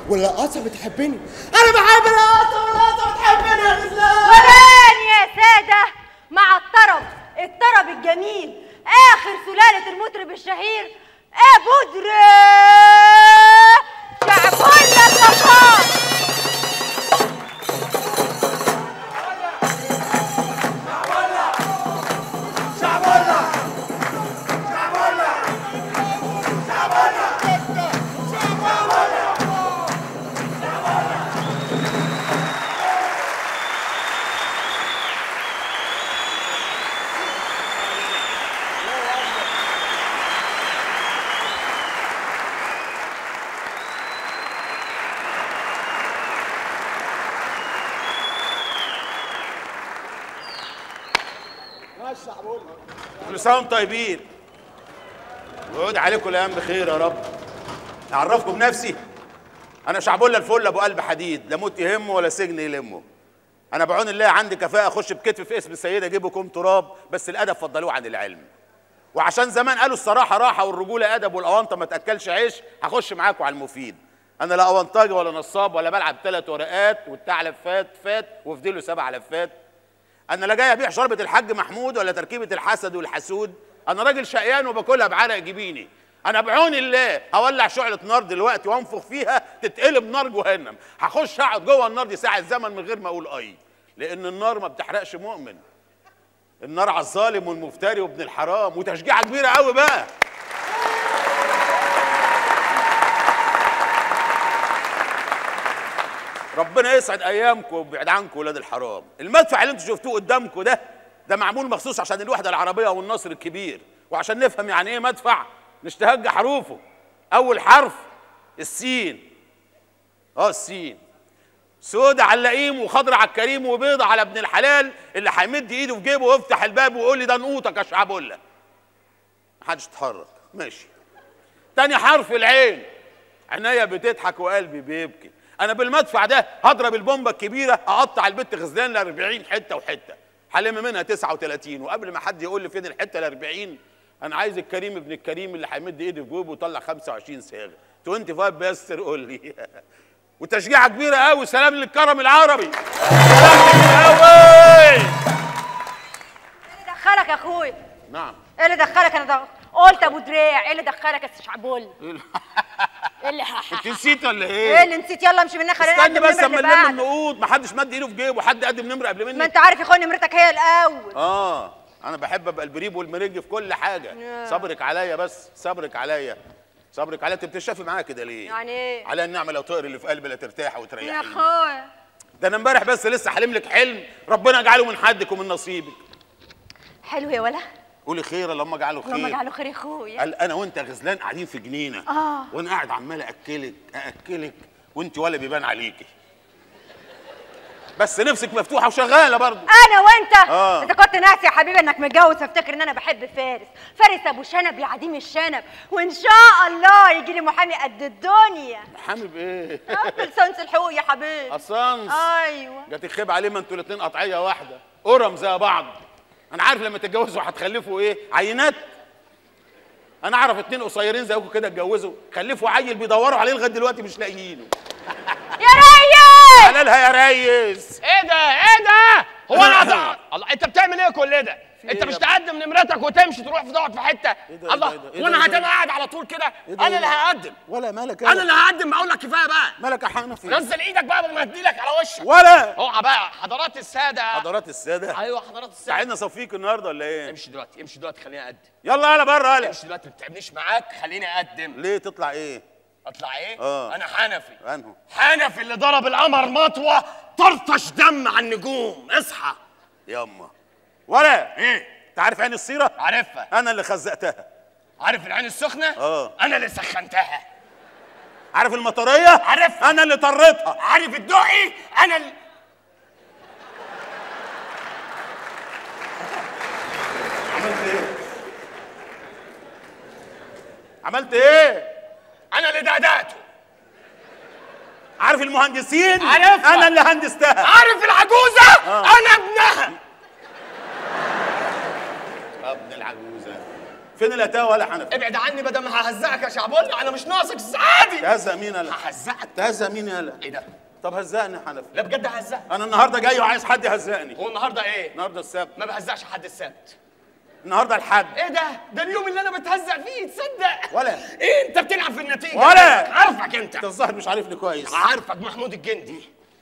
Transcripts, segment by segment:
والرقاصه بتحبني انا بحب الرقاصه والرقاصه بتحبني يا غزلان وراني يا سادة مع الطرب الطرب الجميل آخر سلالة المطرب الشهير أبو دري شعبولة الصفار كل سنه وانتم طيبين ويعود عليكم الايام بخير يا رب اعرفكم بنفسي انا شعبولة الفل ابو قلب حديد لا موت يهمه ولا سجن يلمه انا بعون الله عندي كفاءه اخش بكتف في اسم السيده اجيبكم تراب بس الادب فضلوه عن العلم وعشان زمان قالوا الصراحه راحه والرجوله ادب والاونطه ما تاكلش عيش هخش معاكم على المفيد انا لا اونطاجي ولا نصاب ولا بلعب ثلاث ورقات والثعلب فات فات وفي له سبع لفات انا لا جاي ابيع شربة الحاج محمود ولا تركيبة الحسد والحسود انا راجل شقيان وباكلها بعرق جبيني انا بعون الله هولع شعلة نار دلوقتي وانفخ فيها تتقلب نار جهنم هخش اقعد جوه النار دي ساعة زمن من غير ما اقول اي لان النار ما بتحرقش مؤمن النار على الظالم والمفتري وابن الحرام وتشجيعة كبيرة قوي بقى ربنا يسعد ايامكم ويبعد عنكم ولاد الحرام المدفع اللي انتوا شفتوه قدامكم ده ده معمول مخصوص عشان الوحده العربيه والنصر الكبير وعشان نفهم يعني ايه مدفع نشتهج حروفه اول حرف السين اه السين سودة على اللئيم وخضرة على الكريم وبيضة على ابن الحلال اللي هيمد ايده في جيبه ويفتح الباب ويقول لي ده نقوطك يا شعبولة محدش يتحرك ماشي تاني حرف العين عينيا بتضحك وقلبي بيبكي انا بالمدفع ده هضرب البومبه الكبيره اقطع البت غزلان ل 40 حته وحته هلم منها 39 وقبل ما حد يقول لي فين الحته ال 40 انا عايز الكريم ابن الكريم اللي هيمد ايده في جيبه ويطلع 25 صاغه 25 بيستر قول لي وتشجيعه كبيره قوي سلام للكرم العربي سلام قوي ايه اللي دخلك يا اخويا نعم ايه اللي دخلك انا دخ... قلت ابو دريع ايه اللي دخلك يا شعبول ايه اللي انت نسيت ولا ايه ايه؟ اللي نسيت يلا امشي منها خلينا استنى نقدم بس النمرة اما اللي نلم بعد. النقود ما حدش مد ايده في جيبه حد قدم نمره قبل ما مني انت عارف يا اخويا نمرتك هي الاول اه انا بحب ابقى البريب والمرج في كل حاجه ياه. صبرك عليا بس صبرك عليا صبرك عليا انت بتشافي معايا كده ليه يعني ايه على النعمه لو تقري اللي في قلبي لا ترتاحي يا وتريحي اخويا ده انا امبارح بس لسه حالم لك حلم ربنا يجعله من حدك ومن نصيبك حلو يا ولا قولي خير اللهم اجعله اللهم خير اجعله خير يا اخويا قال انا وانت غزلان قاعدين في جنينه آه. وانا قاعد عمال اكلك ااكلك وانت ولا بيبان عليكي بس نفسك مفتوحه وشغاله برضه انا وانت آه. انت كنت ناسي يا حبيبي انك متجوز فافتكر ان انا بحب فارس فارس ابو شنب يا عديم الشنب وان شاء الله يجي لي محامي قد الدنيا محامي بايه لسانس الحقوق يا حبيبي اصانس ايوه جات الخيب عليه ما انتوا الاثنين قطعيه واحده قرم زي بعض انا عارف لما تتجوزوا هتخلفوا ايه عينات انا اعرف اتنين قصيرين زيكم كده اتجوزوا خلفوا عيل بيدوروا عليه لغايه دلوقتي مش لاقيينه يا ريس حلالها يا ريس ايه ده ايه ده هو انا أضع... الله انت بتعمل ايه كل ده انت إيه مش يا تقدم نمرتك وتمشي تروح في تقعد في حته ده؟ الله إيه ده؟ إيه ده؟ وانا إيه ده؟ هتبقى قاعد على طول كده إيه ده؟ انا اللي هقدم ولا مالك انا اللي هقدم بقول لك كفايه بقى مالك يا حنفي نزل ايدك بقى قبل ما اديلك على وشك ولا اوعى بقى حضرات الساده حضرات الساده ايوه حضرات الساده ساعدنا صفيك النهارده ولا ايه امشي دلوقتي امشي دلوقتي خليني اقدم يلا يلا بره يلا امشي دلوقتي ما تتعبنيش معاك خليني اقدم ليه تطلع ايه اطلع ايه آه. انا حنفي انهو حنفي اللي ضرب القمر مطوه طرطش دم على النجوم اصحى ياما ولا ايه انت عارف عين السيره عارفها انا اللي خزقتها عارف العين السخنه آه. انا اللي سخنتها عارف المطريه عارفها. انا اللي طريتها عارف الدقي انا اللي عملت ايه عملت ايه انا اللي دقدقته عارف المهندسين عارفها. انا اللي هندستها عارف العجوزه آه. انا ابنها ابن العجوزه فين الاتاوه ولا حنفي ابعد عني بدل ما ههزقك يا شعبولة انا مش ناقصك سعادي تهزق مين يالا ههزقك تهزق مين يالا ايه ده طب هزقني يا حنفي لا بجد ههزقك انا النهارده جاي وعايز حد يهزقني هو النهارده ايه النهارده السبت ما بهزقش حد السبت النهارده الحد ايه ده ده اليوم اللي انا بتهزق فيه تصدق ولا. ايه انت بتلعب في النتيجه ولا. عارفك انت انت الظاهر مش عارفني كويس عارفك محمود الجندي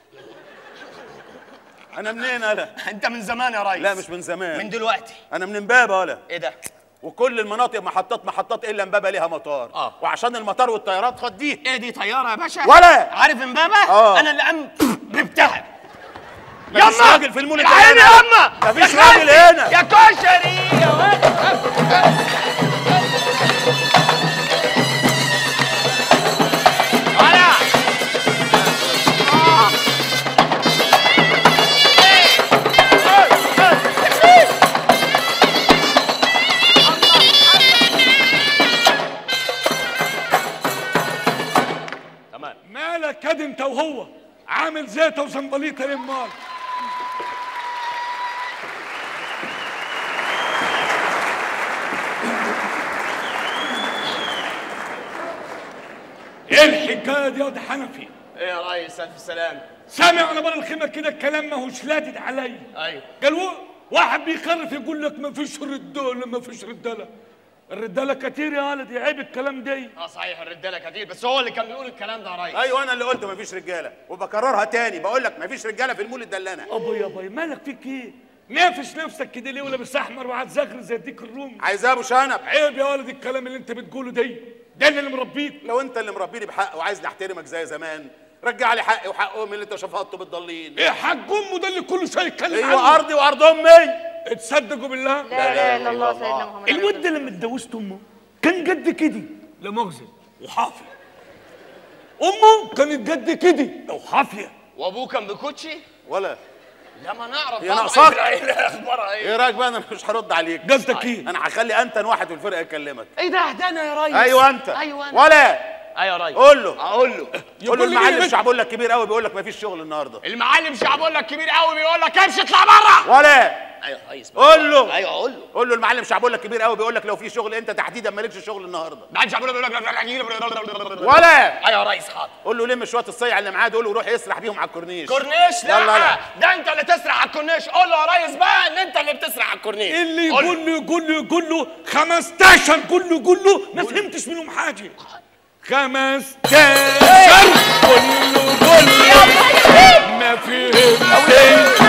انا منين يالا انت من زمان يا ريس لا مش من زمان من دلوقتي انا من امبابه ولا ايه ده وكل المناطق محطات محطات الا امبابه ليها مطار آه. وعشان المطار والطيارات خديه ايه دي طياره يا باشا ولا. عارف امبابه آه. انا اللي قام ببتها مفيش راجل في المولد العين ده يا هنا. اما مفيش يا راجل خالتي، هنا. يا كشري يا واد ولا. آه. تمام مالك كاد انت وهو عامل زيته وزنبليطه للمال ايه الحكايه دي يا واد حنفي ايه يا ريس الف سلام سامع على بر الخيمه كده الكلام ما هوش لادد عليا ايوه قال و- واحد بيخرف يقول لك ما فيش رجاله ما فيش رجاله الرجاله كتير يا ولدي عيب الكلام ده اه صحيح الرجاله كتير بس هو اللي كان بيقول الكلام ده يا ريس ايوه انا اللي قلت مفيش رجاله وبكررها تاني بقول لك مفيش رجاله في المولد ده اللي انا ابوي يا ابوي مالك فيك ايه؟ نافش نفسك كده ليه ولابس احمر وهتذاكر زي الديك الرومي عايزاه ابو شنب عيب يا ولد الكلام اللي انت بتقوله ده ده اللي مربيك لو انت اللي مربيني بحق وعايز نحترمك زي زمان رجع لي حقي وحق امي اللي انت شفطته بالضالين ايه حق امه ده اللي كل شويه يتكلم ايوه ارضي وارض امي تصدقوا بالله لا اله الا الله سيدنا محمد الواد ده لما اتجوزت امه كان قد كده لا مؤاخذه وحافيه امه كانت قد كده وحافيه وابوه كان بكوتشي ولا لا ما نعرف هي طبعاً. ناقصاك؟ إيه اخبارها ايه ايه رايك بقى انا مش هرد عليك قصدك ايه؟ انا هخلي انتن واحد في الفرقه يكلمك ايه ده ده انا يا ريس ايوه انت ايوه انا ولا ايوه يا ريس قول له اقول له قول له يقول لي المعلم مين؟ الشعب لك كبير قوي بيقول لك مفيش شغل النهارده المعلم شعبول لك كبير قوي بيقول لك امشي اطلع بره ولا ايوه يا ريس قول له ايوه اقول له قول له المعلم شعب لك كبير قوي بيقول لك لو في شغل انت تحديدا مالكش شغل النهارده بعد شعبول بيقول لك ولا ايوه يا ريس حاضر قول له لم شويه الصيع اللي معاه دول وروح يسرح بيهم على الكورنيش كورنيش لا, يلا لا. ده انت اللي تسرح على الكورنيش قول له يا ريس بقى ان انت اللي بتسرح على الكورنيش اللي قول له. يقول له يقول له يقول له 15 قول له قول له ما فهمتش منهم حاجه 15 قول له قول له ما فهمتش